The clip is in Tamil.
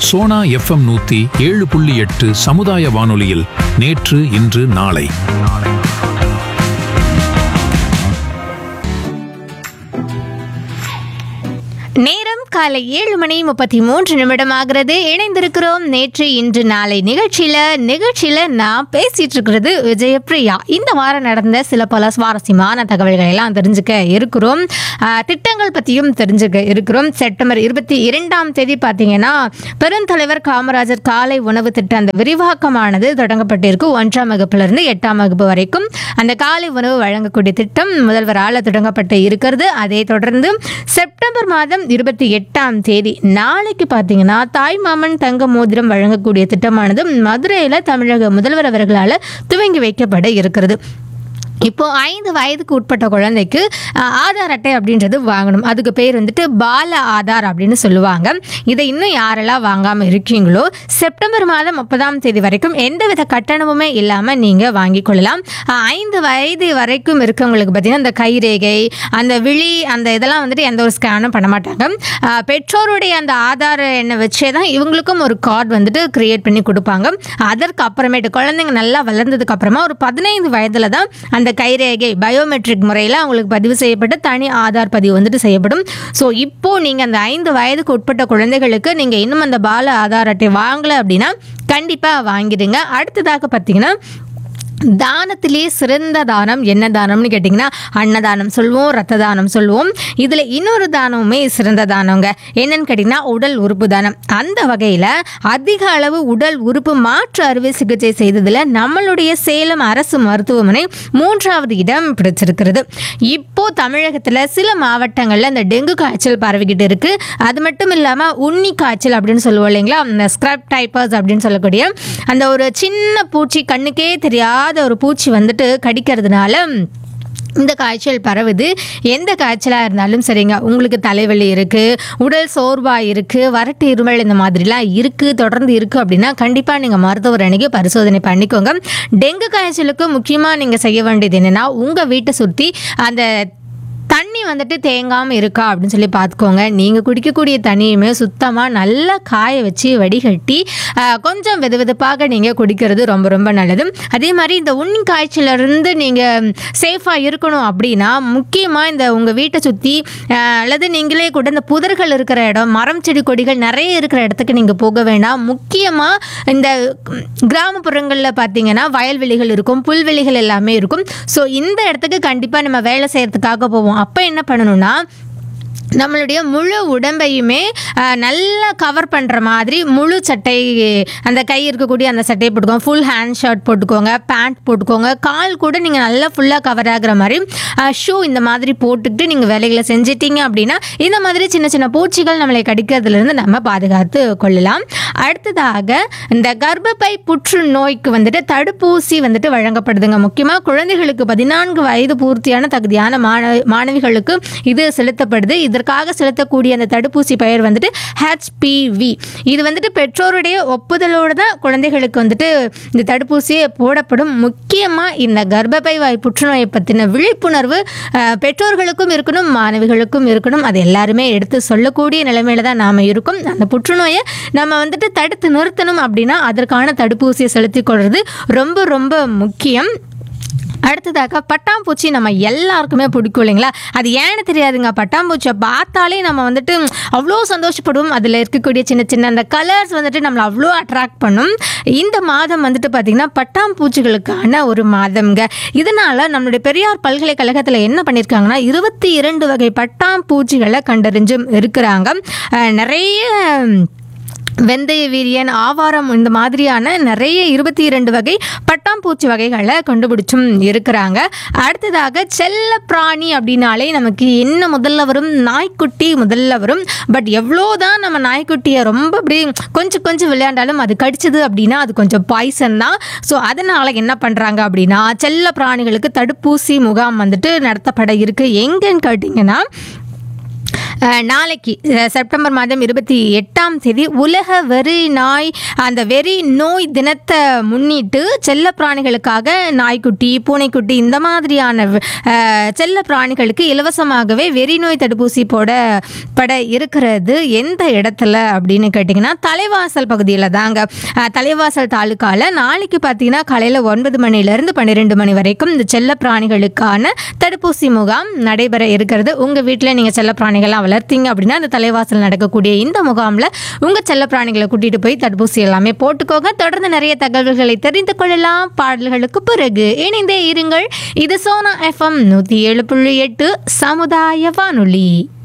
சோனா எஃப்எம் நூத்தி ஏழு புள்ளி எட்டு சமுதாய வானொலியில் நேற்று இன்று நாளை நேரம் காலை ஏழு மணி முப்பத்தி மூன்று நிமிடம் ஆகிறது இணைந்திருக்கிறோம் நேற்று இன்று நாளை நிகழ்ச்சியில நிகழ்ச்சியில நான் பேசிட்டு இருக்கிறது விஜயபிரியா இந்த வாரம் நடந்த சில பல சுவாரஸ்யமான தகவல்களை எல்லாம் தெரிஞ்சுக்க இருக்கிறோம் ஆஹ், திட்டங்கள் பற்றியும் தெரிஞ்சுக்க இருக்கிறோம் செப்டம்பர் இருபத்தி இரண்டாம் தேதி பார்த்தீங்கன்னா பெருந்தலைவர் காமராஜர் காலை உணவு திட்டம் அந்த விரிவாக்கமானது தொடங்கப்பட்டிருக்கு ஒன்றாம் வகுப்பிலிருந்து எட்டாம் வகுப்பு வரைக்கும் அந்த காலை உணவு வழங்கக்கூடிய திட்டம் முதல்வரால் தொடங்கப்பட்டு இருக்கிறது அதை தொடர்ந்து செப்டம்பர் மாதம் இருபத்தி எட்டாம் தேதி நாளைக்கு பார்த்தீங்கன்னா தாய்மாமன் தங்க மோதிரம் வழங்கக்கூடிய திட்டமானது மதுரையில் தமிழக முதல்வர் அவர்களால் துவங்கி வைக்கப்பட இருக்கிறது இப்போ ஐந்து வயதுக்கு உட்பட்ட குழந்தைக்கு அஹ், ஆதார் அட்டை அப்படின்றது வாங்கணும் அதுக்கு பேர் வந்துட்டு பால ஆதார் அப்படின்னு சொல்லுவாங்க இதை இன்னும் யாரெல்லாம் வாங்காமல் இருக்கீங்களோ செப்டம்பர் மாதம் முப்பதாம் தேதி வரைக்கும் எந்தவித கட்டணமுமே இல்லாமல் நீங்கள் வாங்கிக் கொள்ளலாம் அஹ், ஐந்து வயது வரைக்கும் இருக்கவங்களுக்கு பார்த்தீங்கன்னா அந்த கைரேகை அந்த விழி அந்த இதெல்லாம் வந்துட்டு எந்த ஒரு ஸ்கேனும் பண்ண மாட்டாங்க அஹ், பெற்றோருடைய அந்த ஆதார் எண்ணை வச்சே தான் இவங்களுக்கும் ஒரு கார்டு வந்துட்டு கிரியேட் பண்ணி கொடுப்பாங்க அதற்கு அப்புறமேட்டு குழந்தைங்க நல்லா வளர்ந்ததுக்கு அப்புறமா ஒரு பதினைந்து வயதில் தான் அந்த கைரேகை பயோமெட்ரிக் முறையில் அவங்களுக்கு பதிவு செய்யப்பட்டு தனி ஆதார் பதிவு வந்துட்டு செய்யப்படும் ஸோ இப்போ நீங்கள் அந்த ஐந்து வயதுக்கு உட்பட்ட குழந்தைகளுக்கு நீங்கள் இன்னும் அந்த பால ஆதார் அட்டை வாங்கலை அப்படின்னா கண்டிப்பாக வாங்கிடுங்க அடுத்ததாக பார்த்தீங்கன்னா தானத்திலே சிறந்த தானம் என்ன தானம்னு கேட்டிங்கன்னா அன்னதானம் சொல்லுவோம் ரத்த தானம் சொல்லுவோம் இதில் இன்னொரு தானமுமே சிறந்த தானங்க என்னன்னு கேட்டிங்கன்னா உடல் உறுப்பு தானம் அந்த வகையில் அதிக அளவு உடல் உறுப்பு மாற்று அறுவை சிகிச்சை செய்ததில் நம்மளுடைய சேலம் அரசு மருத்துவமனை மூன்றாவது இடம் பிடிச்சிருக்கிறது இப்போ தமிழகத்தில் சில மாவட்டங்களில் இந்த டெங்கு காய்ச்சல் பரவிக்கிட்டு இருக்கு அது மட்டும் இல்லாமல் உண்ணி காய்ச்சல் அப்படின்னு சொல்லுவோம் இல்லைங்களா அந்த ஸ்க்ரப் டைப்பர்ஸ் அப்படின்னு சொல்லக்கூடிய அந்த ஒரு சின்ன பூச்சி கண்ணுக்கே தெரியாத ஒரு பூச்சி வந்துட்டு கடிக்கிறதுனால இந்த காய்ச்சல் பரவுது எந்த காய்ச்சலாக இருந்தாலும் சரிங்க உங்களுக்கு தலைவலி இருக்குது உடல் சோர்வாக இருக்குது வறட்டு இருமல் இந்த மாதிரிலாம் இருக்குது தொடர்ந்து இருக்குது அப்படின்னா கண்டிப்பாக நீங்கள் மருத்துவர் அணுகி பரிசோதனை பண்ணிக்கோங்க டெங்கு காய்ச்சலுக்கு முக்கியமாக நீங்கள் செய்ய வேண்டியது என்னென்னா உங்கள் வீட்டை சுற்றி அந்த தண்ணி வந்துட்டு தேங்காமல் இருக்கா அப்படின்னு சொல்லி பார்த்துக்கோங்க நீங்கள் குடிக்கக்கூடிய தண்ணியுமே சுத்தமாக நல்லா காய வச்சு வடிகட்டி ஆஹ், கொஞ்சம் வெது வெதுப்பாக நீங்கள் குடிக்கிறது ரொம்ப ரொம்ப நல்லது அதே மாதிரி இந்த உண்ணி காய்ச்சலிருந்து நீங்கள் சேஃபாக இருக்கணும் அப்படின்னா முக்கியமாக இந்த உங்கள் வீட்டை சுற்றி அல்லது நீங்களே கூட இந்த புதர்கள் இருக்கிற இடம் மரம் செடி கொடிகள் நிறைய இருக்கிற இடத்துக்கு நீங்கள் போக வேண்டாம் முக்கியமாக இந்த கிராமப்புறங்களில் பார்த்தீங்கன்னா வயல்வெளிகள் இருக்கும் புல்வெளிகள் எல்லாமே இருக்கும் ஸோ இந்த இடத்துக்கு கண்டிப்பாக நம்ம வேலை செய்கிறதுக்காக போவோம் அப்போ என்ன பண்ணணும்னா நம்மளுடைய முழு உடம்பையுமே அஹ், நல்லா கவர் பண்ணுற மாதிரி முழு சட்டை அந்த கை இருக்கக்கூடிய அந்த சட்டையை போட்டுக்கோங்க ஃபுல் ஹேண்ட் ஷர்ட் போட்டுக்கோங்க பேண்ட் போட்டுக்கோங்க கால் கூட நீங்கள் நல்லா ஃபுல்லாக கவர் ஆகுற மாதிரி ஷூ இந்த மாதிரி போட்டுக்கிட்டு நீங்கள் வேலைகளை செஞ்சிட்டீங்க அப்படின்னா இந்த மாதிரி சின்ன சின்ன பூச்சிகள் நம்மளை கடிக்கிறதுலேருந்து நம்ம பாதுகாத்து கொள்ளலாம் அடுத்ததாக இந்த கர்ப்பப்பை புற்றுநோய்க்கு வந்துட்டு தடுப்பூசி வந்துட்டு வழங்கப்படுதுங்க முக்கியமாக குழந்தைகளுக்கு பதினான்கு வயது பூர்த்தியான தகுதியான மாணவ மாணவிகளுக்கு இது செலுத்தப்படுது இதற்காக செலுத்தக்கூடிய அந்த தடுப்பூசி பெயர் வந்துட்டு ஹெச்பிவி இது வந்துட்டு பெற்றோருடைய ஒப்புதலோடு தான் குழந்தைகளுக்கு வந்துட்டு இந்த தடுப்பூசியே போடப்படும் முக்கியமாக இந்த கர்ப்பப்பை வாய் புற்றுநோயை பற்றின விழிப்புணர்வு அஹ், பெற்றோர்களுக்கும் இருக்கணும் மாணவிகளுக்கும் இருக்கணும் அது எல்லாருமே எடுத்து சொல்லக்கூடிய நிலைமையில தான் நாம் இருக்கோம் அந்த புற்றுநோயை நம்ம வந்துட்டு தடுத்து நிறுத்தணும் அப்படின்னா அதற்கான தடுப்பூசியை செலுத்திக் கொள்வது ரொம்ப ரொம்ப முக்கியம் அடுத்ததாக பட்டாம்பூச்சி நம்ம எல்லாருக்குமே பிடிக்கும் இல்லைங்களா அது ஏன்னு தெரியாதுங்க பட்டாம்பூச்சியை பார்த்தாலே நம்ம வந்துட்டு அவ்வளோ சந்தோஷப்படுவோம் அதில் இருக்கக்கூடிய சின்ன சின்ன அந்த கலர்ஸ் வந்துட்டு நம்மளை அவ்வளோ அட்ராக்ட் பண்ணும் இந்த மாதம் வந்துட்டு பார்த்திங்கன்னா பட்டாம்பூச்சிகளுக்கான ஒரு மாதம்ங்க இதனால நம்மளுடைய பெரியார் பல்கலைக்கழகத்தில் என்ன பண்ணியிருக்காங்கன்னா இருபத்தி இரண்டு வகை பட்டாம்பூச்சிகளை கண்டறிஞ்சும் இருக்கிறாங்க அஹ் நிறைய வெந்தய வீரியன் ஆவாரம் இந்த மாதிரியான நிறைய இருபத்தி இரண்டு வகை பட்டாம்பூச்சி வகைகளை கண்டுபிடிச்சும் இருக்கிறாங்க அடுத்ததாக செல்ல பிராணி அப்படின்னாலே நமக்கு என்ன முதல்ல வரும் நாய்க்குட்டி முதல்ல வரும் பட் எவ்வளோதான் நம்ம நாய்க்குட்டியை ரொம்ப அப்படி கொஞ்சம் கொஞ்சம் விளையாண்டாலும் அது கடிச்சது அப்படின்னா அது கொஞ்சம் பாய்சன் தான் ஸோ அதனால் என்ன பண்ணுறாங்க அப்படின்னா செல்ல பிராணிகளுக்கு தடுப்பூசி முகாம் வந்துட்டு நடத்தப்பட இருக்கு எங்கன்னு கேட்டிங்கன்னா அஹ், நாளைக்கு அஹ், செப்டம்பர் மாதம் இருபத்தி எட்டாம் தேதி உலக வெறி நாய் அந்த வெறி நோய் தினத்தை முன்னிட்டு செல்ல பிராணிகளுக்காக நாய்க்குட்டி பூனைக்குட்டி இந்த மாதிரியான அஹ், செல்ல பிராணிகளுக்கு இலவசமாகவே வெறி நோய் தடுப்பூசி போடப்பட இருக்கிறது எந்த இடத்துல அப்படின்னு கேட்டிங்கன்னா தலைவாசல் பகுதியில் தாங்க அஹ், தலைவாசல் தாலுக்கால நாளைக்கு பார்த்தீங்கன்னா காலையில் ஒன்பது மணிலேருந்து பன்னிரெண்டு மணி வரைக்கும் இந்த செல்ல பிராணிகளுக்கான தடுப்பூசி முகாம் நடைபெற இருக்கிறது உங்கள் வீட்டில் நீங்கள் செல்ல பிராணிகள்லாம் வளர்த்தீங்க அப்படின்னா அந்த தலைவாசல் நடக்கக்கூடிய இந்த முகாமில் உங்கள் செல்ல பிராணிகளை கூட்டிகிட்டு போய் தடுப்பூசி எல்லாமே போட்டுக்கோங்க தொடர்ந்து நிறைய தகவல்களை தெரிந்து கொள்ளலாம் பாடல்களுக்கு பிறகு இணைந்தே இருங்கள் இது சோனா எஃப்எம் நூற்றி ஏழு புள்ளி எட்டு சமுதாய வானொலி